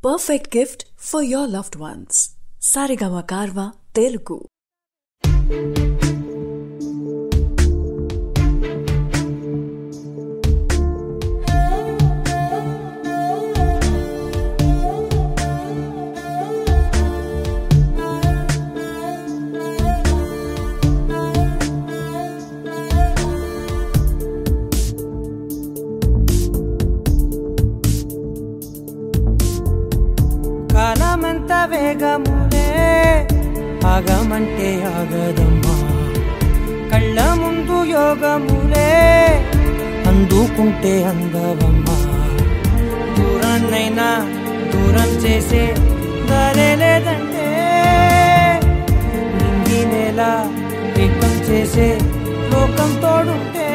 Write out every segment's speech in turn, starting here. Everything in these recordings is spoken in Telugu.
perfect gift for your loved ones. Sarigama Karva Telugu. కాలమంత వేగములే ఆగమంటే ఆగదమ్మా కళ్ళ ముందు యోగములే అందుకుంటే అందవమ్మా దూరాన్నైనా దూరం చేసే దారే లేదంటే నింగి నేల ఏకం చేసే లోకం తోడుంటే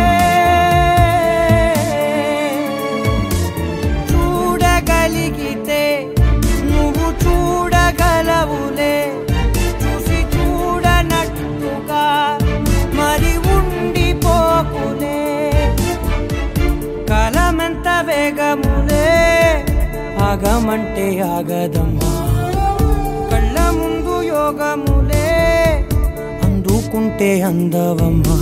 చూడగలిగితే నువ్వు చూడగలవులే చూసి చూడనట్టుగా మరి ఉండిపోకులే కాలమెంత వేగములే ఆగమంటే ఆగదమ్మా కళ్ళ ముందు యోగములే అందుకుంటే అందవమ్మా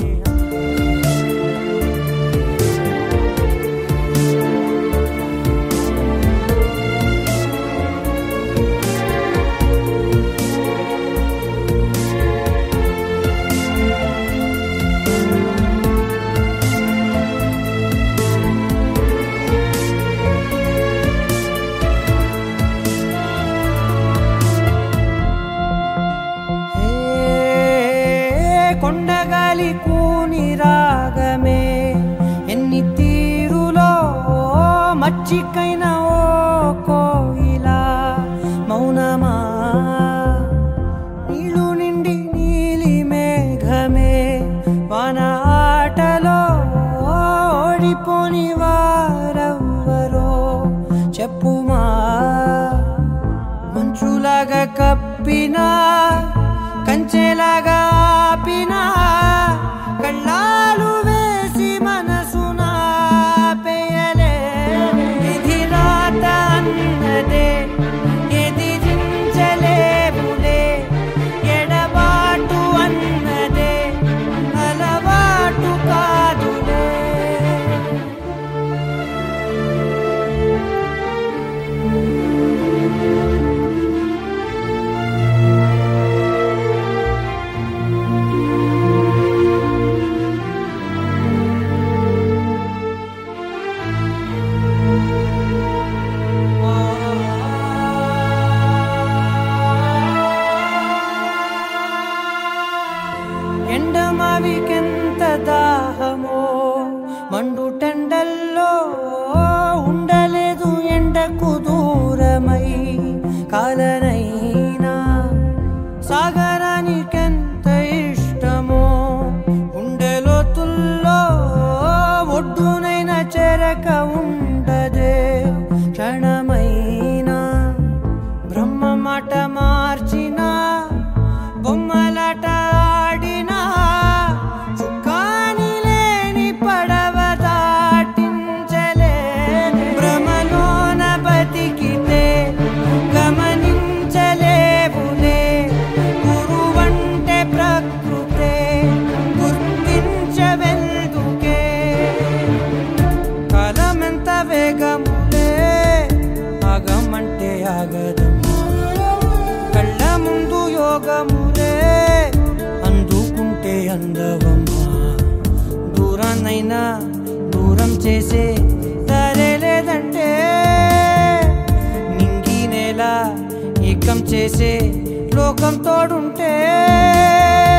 ఏ కొండగాలి కూని రాగమే ఎన్ని తీరులో మచ్చికైన ఓ కోయిలా మౌనమా నీళ్ళు నిండి నీలి మేఘమే వాన ఆటలో ఓడిపోని వారెవ్వరో చెప్పుమా మంచులాగా కప్పినా కంచెలాగా ఆపినా కళ్ళాలు వేసి మనసున పేయలే ఇది రాత అన్నదే ఎదిరించలేవులే ఎడబాటు అన్నదే అలవాటు కాదులే ఎండమావికెంత దాహమో మండు టెండల్లో ఉండలేదు ఎండకు దూరమై కాలనైనా సాగరానికెంత ఇష్టమో ఉండెలోతుల్లో ఒడ్డునైన చెరక ఉండదే క్షణమైనా బ్రహ్మ మాట మార్చిన బొమ్మలాట ఆడినా చుక్కాని లేని పడవ దాటించలే భ్రమలోన బతికితే గమనించలేవులే గురువంటే ప్రకృతే గుర్తించవెల్దుకే కాలమెంత వేగములే ఆగమంటే ఆగదమ్మా కళ్ళ ముందు యోగములే అందుకుంటే అందవమ్మా దూరాన్నైనా దూరం చేసే దారే లేదంటే నింగి నేల ఏకం చేసే లోకం తోడుంటే